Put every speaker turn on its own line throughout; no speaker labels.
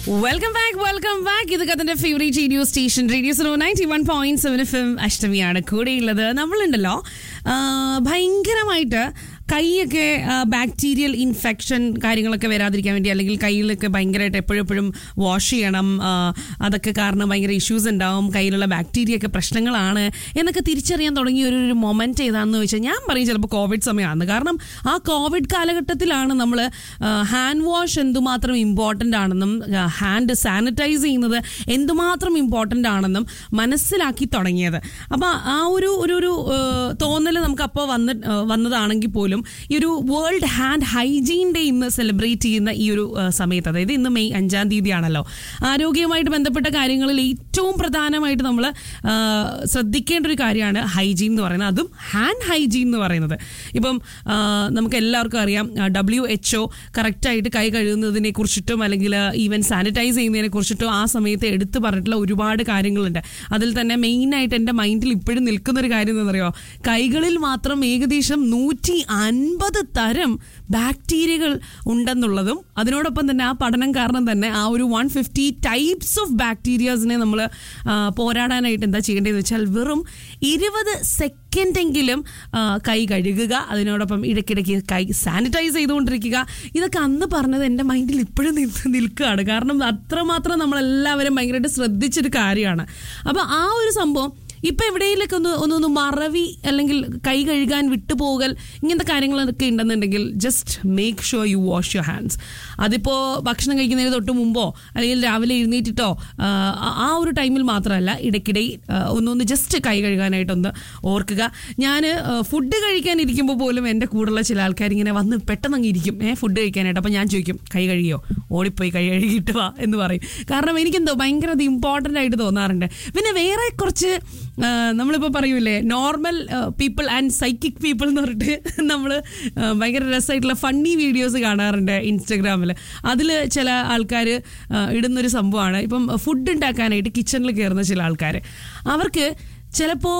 welcome back welcome back ഇത് കഥന്റെ favourite radio station radio so ninety one point seven F M അഷ്ടമിയാണ് കൂടെയുള്ളത് നമ്മളുണ്ടല്ലോ ആ, ഭയങ്കരമായിട്ട് കൈയൊക്കെ ബാക്ടീരിയൽ ഇൻഫെക്ഷൻ കാര്യങ്ങളൊക്കെ വരാതിരിക്കാൻ വേണ്ടി അല്ലെങ്കിൽ കയ്യിലൊക്കെ ഭയങ്കരമായിട്ട് എപ്പോഴും എപ്പോഴും വാഷ് ചെയ്യണം ആ, അതൊക്കെ കാരണം ഭയങ്കര ഇഷ്യൂസ് ഉണ്ടാവും കയ്യിലുള്ള ബാക്ടീരിയ ഒക്കെ പ്രശ്നങ്ങളാണ് എന്നൊക്കെ തിരിച്ചറിയാൻ തുടങ്ങിയ ഒരു ഒരു മൊമെന്റ് ഏതാണെന്ന് വെച്ചാൽ ഞാൻ പറയും ചിലപ്പോൾ കോവിഡ് സമയമാണ് കാരണം ആ കോവിഡ് കാലഘട്ടത്തിലാണ് നമ്മൾ ഹാൻഡ് വാഷ് എന്തുമാത്രം ഇമ്പോർട്ടൻ്റ് ആണെന്നും ഹാൻഡ് സാനിറ്റൈസ് ചെയ്യുന്നത് എന്തുമാത്രം ഇമ്പോർട്ടൻ്റ് ആണെന്നും മനസ്സിലാക്കി തുടങ്ങിയത് അപ്പോൾ ആ ഒരു ഒരു ഒരു തോന്നൽ നമുക്ക് അപ്പോൾ വന്ന് ആ, വന്നതാണെങ്കിൽ പോലും ഈ ഒരു വേൾഡ് ഹാൻഡ് ഹൈജീൻ ഡേ ഇന്ന് സെലിബ്രേറ്റ് ചെയ്യുന്ന ഈ ഒരു ആ, സമയത്ത് അതായത് ഇന്ന് മെയ് അഞ്ചാം തീയതിയാണല്ലോ ആരോഗ്യവുമായിട്ട് ബന്ധപ്പെട്ട കാര്യങ്ങളിൽ ഏറ്റവും പ്രധാനമായിട്ട് നമ്മൾ ശ്രദ്ധിക്കേണ്ട ഒരു കാര്യമാണ് ഹൈജീൻ എന്ന് പറയുന്നത് അതും ഹാൻഡ് ഹൈജീൻ എന്ന് പറയുന്നത് ഇപ്പം ആ, നമുക്ക് എല്ലാവർക്കും അറിയാം ഡബ്ല്യു എച്ച് ഒ കറക്റ്റായിട്ട് കൈ കഴുകുന്നതിനെ കുറിച്ചിട്ടും അല്ലെങ്കിൽ ഈവൻ സാനിറ്റൈസ് ചെയ്യുന്നതിനെ കുറിച്ചിട്ടും ആ സമയത്ത് എടുത്തു പറഞ്ഞിട്ടുള്ള ഒരുപാട് കാര്യങ്ങളുണ്ട് അതിൽ തന്നെ മെയിനായിട്ട് എൻ്റെ മൈൻഡിൽ ഇപ്പോഴും നിൽക്കുന്ന ഒരു കാര്യം എന്താണെന്നറിയോ കൈകളിൽ മാത്രം ഏകദേശം നൂറ്റി അൻപത് തരം ബാക്ടീരിയകൾ ഉണ്ടെന്നുള്ളതും അതിനോടൊപ്പം തന്നെ ആ പഠനം കാരണം തന്നെ ആ ഒരു വൺ ഫിഫ്റ്റി ടൈപ്സ് ഓഫ് ബാക്ടീരിയാസിനെ നമ്മൾ പോരാടാനായിട്ട് എന്താ ചെയ്യേണ്ടതെന്ന് വെച്ചാൽ വെറും ഇരുപത് സെക്കൻഡെങ്കിലും ആ, കൈ കഴുകുക അതിനോടൊപ്പം ഇടയ്ക്കിടയ്ക്ക് കൈ സാനിറ്റൈസ് ചെയ്തുകൊണ്ടിരിക്കുക ഇതൊക്കെ അന്ന് പറഞ്ഞത് എൻ്റെ മൈൻഡിൽ ഇപ്പോഴും നിൽ- നിൽക്കുകയാണ് കാരണം അത്രമാത്രം നമ്മളെല്ലാവരും ഭയങ്കരമായിട്ട് ശ്രദ്ധിച്ചൊരു കാര്യമാണ് അപ്പോൾ ആ ഒരു സംഭവം ഇപ്പൊ എവിടെയെങ്കിലൊക്കെ ഒന്ന് ഒന്നൊന്ന് മറവി അല്ലെങ്കിൽ കൈ കഴുകാൻ വിട്ടുപോകൽ ഇങ്ങനത്തെ കാര്യങ്ങളൊക്കെ ഉണ്ടെന്നുണ്ടെങ്കിൽ just make sure you wash your hands അതിപ്പോ ഭക്ഷണം കഴിക്കുന്നതിന് തൊട്ട് മുമ്പോ അല്ലെങ്കിൽ രാവിലെ എഴുന്നേറ്റിട്ടോ ആ, ആ ഒരു ടൈമിൽ മാത്രമല്ല ഇടയ്ക്കിടെ ആ, ഒന്നൊന്ന് ജസ്റ്റ് കൈ കഴുകാനായിട്ടൊന്ന് ഓർക്കുക ഞാൻ ഫുഡ് കഴിക്കാൻ ഇരിക്കുമ്പോൾ പോലും എൻ്റെ കൂടെയുള്ള ചില ആൾക്കാർ ഇങ്ങനെ വന്ന് പെട്ടെന്ന് അങ്ങ് ഇരിക്കും ഏഹ് ഫുഡ് കഴിക്കാനായിട്ട് അപ്പം ഞാൻ ചോദിക്കും കൈ കഴുകിയോ ഓടിപ്പോയി കൈ കഴുകിയിട്ട് വാ എന്ന് പറയും കാരണം എനിക്കെന്തോ ഭയങ്കര അത് ഇമ്പോർട്ടൻ്റ് ആയിട്ട് തോന്നാറുണ്ട് പിന്നെ വേറെ കുറച്ച് ആ, നമ്മളിപ്പോൾ പറയൂലേ normal people and psychic people എന്ന് പറഞ്ഞിട്ട് നമ്മൾ ഭയങ്കര രസമായിട്ടുള്ള ഫണ്ണി വീഡിയോസ് കാണാറുണ്ട് ഇൻസ്റ്റഗ്രാമിൽ അതിൽ ചില ആൾക്കാർ ഇടുന്നൊരു സംഭവമാണ് ഇപ്പം ഫുഡ് ഉണ്ടാക്കാനായിട്ട് കിച്ചണിൽ കയറുന്ന ചില ആൾക്കാർ അവർക്ക് ചിലപ്പോൾ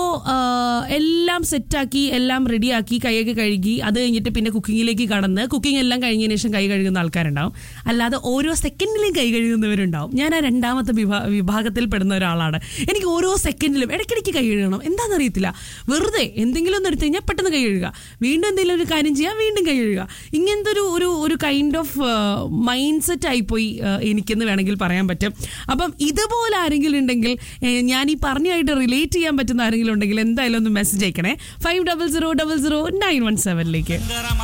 എല്ലാം സെറ്റാക്കി എല്ലാം റെഡിയാക്കി കൈയൊക്കെ കഴുകി അത് കഴിഞ്ഞിട്ട് പിന്നെ കുക്കിങ്ങിലേക്ക് കടന്ന് കുക്കിംഗ് എല്ലാം കഴിഞ്ഞതിന് ശേഷം കൈ കഴുകുന്ന ആൾക്കാരുണ്ടാവും അല്ലാതെ ഓരോ സെക്കൻഡിലും കൈ കഴുകുന്നവരുണ്ടാവും ഞാൻ ആ രണ്ടാമത്തെ വിഭാ വിഭാഗത്തിൽ പെടുന്ന ഒരാളാണ് എനിക്ക് ഓരോ സെക്കൻഡിലും ഇടയ്ക്കിടയ്ക്ക് കൈ കഴുകണം എന്താണെന്നറിയത്തില്ല വെറുതെ എന്തെങ്കിലും ഒന്ന് എടുത്തു കഴിഞ്ഞാൽ പെട്ടെന്ന് കൈ കഴുകുക വീണ്ടും എന്തെങ്കിലും ഒരു കാര്യം ചെയ്യുക വീണ്ടും കൈ കഴുകുക ഇങ്ങനത്തെ ഒരു ഒരു ഒരു കൈൻഡ് ഓഫ് മൈൻഡ് സെറ്റ് ആയിപ്പോയി ആ, എനിക്കെന്ന് വേണമെങ്കിൽ പറയാൻ പറ്റും അപ്പം ഇതുപോലെ ആരെങ്കിലും ഉണ്ടെങ്കിൽ ഏ, ഞാൻ ഈ പറഞ്ഞായിട്ട് റിലേറ്റ് ചെയ്യാൻ പറ്റുന്ന ആരെങ്കിലും ഉണ്ടെങ്കിൽ എന്തായാലും ഒന്ന് മെസ്സേജ് അയക്കണേ five double zero double zero nine one സെവനിലേക്ക്